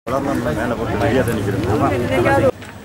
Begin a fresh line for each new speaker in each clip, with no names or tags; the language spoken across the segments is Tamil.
வளர்ந்தோம்னா மேலே போட்டு மரியாதை நிற்கிறது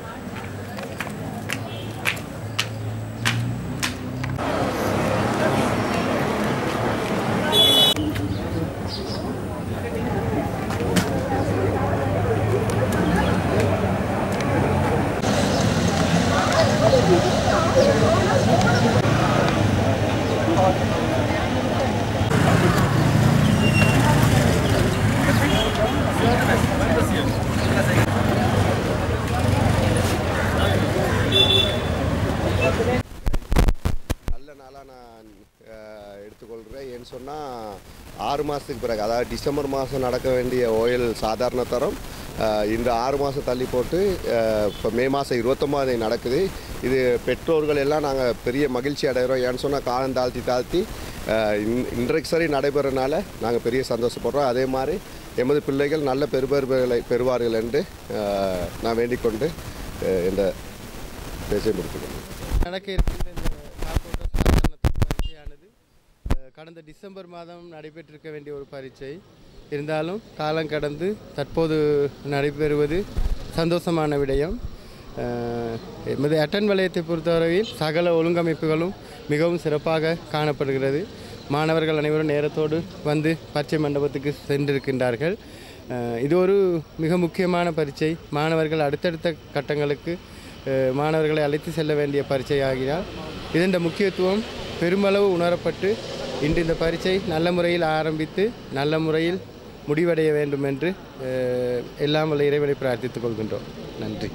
நல்ல நாளாக நான் அஹ், எடுத்துக்கொள்கிறேன் ஏன்னு சொன்னால் ஆறு மாதத்துக்கு பிறகு அதாவது டிசம்பர் மாதம் நடக்க வேண்டிய ஓயல் சாதாரண தரம் அஹ், இந்த ஆறு மாதம் தள்ளி போட்டு இப்போ மே மாதம் இருபத்தொம்பது நடக்குது இது பெற்றோர்கள் எல்லாம் நாங்கள் பெரிய மகிழ்ச்சி அடைகிறோம் ஏன்னு சொன்னால் காலம் தாழ்த்தி தாழ்த்தி அஹ், இன்- இன்றைக்கு சரி நடைபெறனால நாங்கள் பெரிய சந்தோஷப்படுறோம் அதே மாதிரி எமது பிள்ளைகள் நல்ல பெருபெருமைகளை பெறுவார்கள் என்று அஹ், நான் வேண்டிக்கொண்டு அஹ், இந்த பேச்சை முடித்துக்கொள்கிறேன்
நடக்க இருக்கின்ற இந்த காப்போட்ட சாதாரண பரீட்சையானது அஹ், கடந்த டிசம்பர் மாதம் நடைபெற்றிருக்க வேண்டிய ஒரு பரீட்சை இருந்தாலும் காலம் கடந்து தற்போது நடைபெறுவது சந்தோஷமான விடயம் அஹ், எமது அட்டன் வலயத்தை பொறுத்தவரையில் சகல ஒழுங்கமைப்புகளும் மிகவும் சிறப்பாக காணப்படுகிறது மாணவர்கள் அனைவரும் நேரத்தோடு வந்து பரீட்சை மண்டபத்துக்கு சென்றிருக்கின்றார்கள் அஹ், இது ஒரு மிக முக்கியமான பரீட்சை மாணவர்கள் அடுத்தடுத்த கட்டங்களுக்கு அஹ், மாணவர்களை அழைத்து செல்ல வேண்டிய பரீட்சை ஆகினால் இதன் முக்கியத்துவம் பெருமளவு உணரப்பட்டு இன்று இந்த பரீட்சை நல்ல முறையில் ஆரம்பித்து நல்ல முறையில் முடிவடைய வேண்டும் என்று அஹ், எல்லாம் வல்ல இறைவனை பிரார்த்தித்துக் கொள்கின்றோம் நன்றி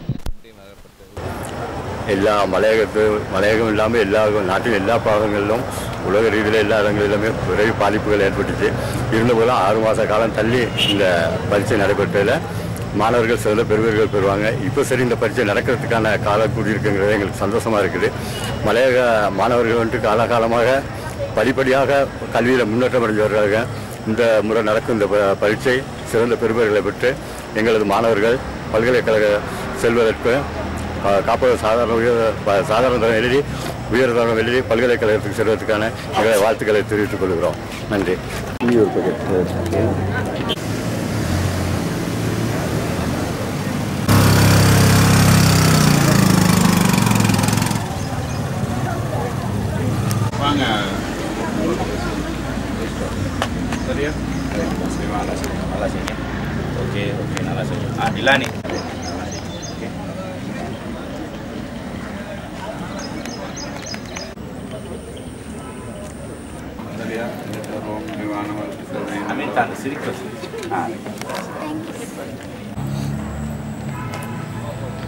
எல்லா மலையகத்து மலையகம் இல்லாமல் எல்லா நாட்டின் எல்லா பாகங்களிலும் உலக ரீதியில் எல்லா இடங்களிலுமே விரைவு பாதிப்புகள் ஏற்பட்டுச்சு இருந்தபோதும் ஆறு மாத காலம் தள்ளி இந்த பரீட்சை நடைபெற்றதில் மாணவர்கள் சில பெறுவர்கள் பெறுவாங்க இப்போ சரி இந்த பரீட்சை நடக்கிறதுக்கான காலம் கூடியிருக்குங்கிறது எங்களுக்கு சந்தோஷமாக இருக்குது மலையக மாணவர்கள் வந்துட்டு காலகாலமாக படிப்படியாக கல்வியில் முன்னேற்றம் அடைஞ்சு வர்றாங்க இந்த முறை நடக்கும் இந்த ப- பரீட்சை சிறந்த பெறுபர்களை பெற்று எங்களது மாணவர்கள் பல்கலைக்கழக செல்வதற்கு கா- காப்பக சாதாரண உயர் ப- சாதாரண தரம் எழுதி உயர் தரம் எழுதி பல்கலைக்கழகத்துக்கு செல்வதற்கான எங்களை வாழ்த்துக்களை தெரிவித்துக் கொள்கிறோம் நன்றி
வாங்க சரியா சரி நல்லா சரி நல்லா சரி ஓகே ஓகே நல்லா சரி ஆ நிலானி சரியா அமீன் தான் சிரிக்க ஆ